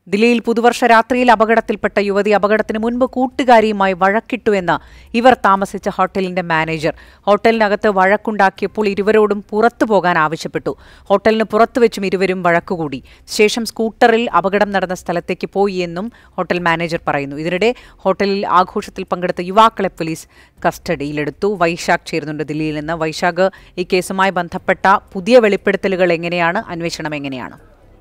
ദില്ലിയിൽ പുതുവർഷ രാത്രിയിൽ അപകടത്തിൽപ്പെട്ട യുവതി അപകടത്തിന് മുൻപ് കൂട്ടുകാരിയുമായി വഴക്കിട്ടുവെന്ന് ഇവർ താമസിച്ച ഹോട്ടലിന്റെ മാനേജർ ഹോട്ടലിനകത്ത് വഴക്കുണ്ടാക്കിയപ്പോൾ ഇരുവരോടും പുറത്തു പോകാൻ ആവശ്യപ്പെട്ടു ഹോട്ടലിന് പുറത്തു വെച്ചും ഇരുവരും വഴക്കുകൂടി ശേഷം സ്കൂട്ടറിൽ അപകടം നടന്ന സ്ഥലത്തേക്ക് പോയി എന്നും ഹോട്ടൽ മാനേജർ പറയുന്നു ഇതിനിടെ ഹോട്ടലിൽ ആഘോഷത്തിൽ പങ്കെടുത്ത യുവാക്കളെ പോലീസ് കസ്റ്റഡിയിലെടുത്തു വൈശാഖ് ചേരുന്നുണ്ട് ദില്ലിയിൽ നിന്ന് വൈശാഖ് ഈ കേസുമായി ബന്ധപ്പെട്ട പുതിയ വെളിപ്പെടുത്തലുകൾ എങ്ങനെയാണ് അന്വേഷണം എങ്ങനെയാണ്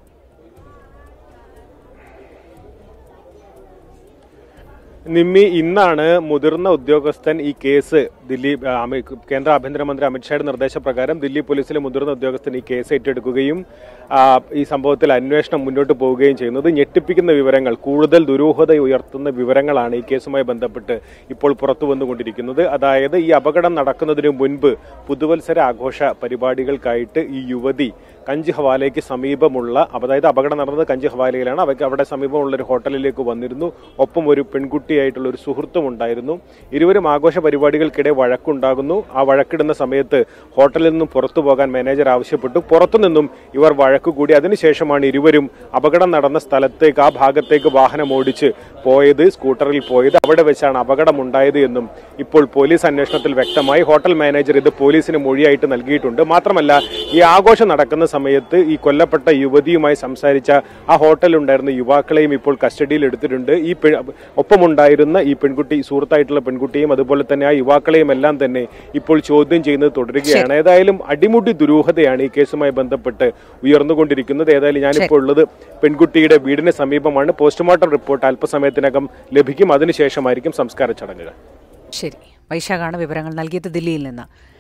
നിമ്മി ഇന്നാണ് മുതിർന്ന ഉദ്യോഗസ്ഥൻ ഈ കേസ് ദില്ലി ആ, അമി- കേന്ദ്ര ആഭ്യന്തരമന്ത്രി അമിത്ഷായുടെ നിർദ്ദേശപ്രകാരം ദില്ലി പോലീസിലെ മുതിർന്ന ഉദ്യോഗസ്ഥൻ ഈ കേസ് ഏറ്റെടുക്കുകയും ആ, ഈ സംഭവത്തിൽ അന്വേഷണം മുന്നോട്ട് പോവുകയും ചെയ്യുന്നത് ഞെട്ടിപ്പിക്കുന്ന വിവരങ്ങൾ കൂടുതൽ ദുരൂഹത ഉയർത്തുന്ന വിവരങ്ങളാണ് ഈ കേസുമായി ബന്ധപ്പെട്ട് ഇപ്പോൾ പുറത്തു വന്നുകൊണ്ടിരിക്കുന്നത് അതായത് ഈ അപകടം നടക്കുന്നതിന് മുൻപ് പുതുവത്സര ആഘോഷ പരിപാടികൾക്കായിട്ട് ഈ യുവതി കഞ്ച് ഹവാലയ്ക്ക് സമീപമുള്ള അതായത് അപകടം നടന്നത് കഞ്ച് ഹവാലയിലാണ് അവയ്ക്ക് അവിടെ സമീപമുള്ള ഒരു ഹോട്ടലിലേക്ക് വന്നിരുന്നു ഒപ്പം ഒരു പെൺകുട്ടിയായിട്ടുള്ള ഒരു സുഹൃത്തും ഉണ്ടായിരുന്നു ഇരുവരും ആഘോഷ പരിപാടികൾക്കിടെ വഴക്കുണ്ടാകുന്നു ആ വഴക്കിടുന്ന സമയത്ത് ഹോട്ടലിൽ നിന്നും പുറത്തു പോകാൻ മാനേജർ ആവശ്യപ്പെട്ടു പുറത്തുനിന്നും ഇവർ വഴക്ക് കൂടി അതിനുശേഷമാണ് ഇരുവരും അപകടം നടന്ന സ്ഥലത്തേക്ക് ആ ഭാഗത്തേക്ക് വാഹനം ഓടിച്ച് പോയത് സ്കൂട്ടറിൽ പോയത് അവിടെ വെച്ചാണ് അപകടം ഉണ്ടായത് എന്നും ഇപ്പോൾ പോലീസ് അന്വേഷണത്തിൽ വ്യക്തമായി ഹോട്ടൽ മാനേജർ ഇത് പോലീസിന് മൊഴിയായിട്ട് നൽകിയിട്ടുണ്ട് മാത്രമല്ല ഈ ആഘോഷം നടക്കുന്ന സമയത്ത് ഈ കൊല്ലപ്പെട്ട യുവതിയുമായി സംസാരിച്ച ആ ഹോട്ടലിലുണ്ടായിരുന്ന യുവാക്കളെയും ഇപ്പോൾ കസ്റ്റഡിയിൽ എടുത്തിട്ടുണ്ട് ഈ പെ- ഒപ്പമുണ്ടായിരുന്ന ഈ പെൺകുട്ടി സുഹൃത്തായിട്ടുള്ള പെൺകുട്ടിയും അതുപോലെ തന്നെ ആ യുവാക്കളെയും എല്ലാം തന്നെ ഇപ്പോൾ ചോദ്യം ചെയ്യുന്നത് തുടരുകയാണ് ഏതായാലും അടിമുടി ദുരൂഹതയാണ് ഈ കേസുമായി ബന്ധപ്പെട്ട് ഉയർന്നുകൊണ്ടിരിക്കുന്നത് ഏതായാലും ഞാനിപ്പോൾ ഉള്ളത് പെൺകുട്ടിയുടെ വീടിന് സമീപമാണ് പോസ്റ്റ്മോർട്ടം റിപ്പോർട്ട് അല്പസമയത്തിനകം ലഭിക്കും അതിനുശേഷമായിരിക്കും സംസ്കാര ചടങ്ങുകൾ ശരി വൈശാഖാണ് വിവരങ്ങൾ നൽകിയത് ദില്ലിയിൽ നിന്ന്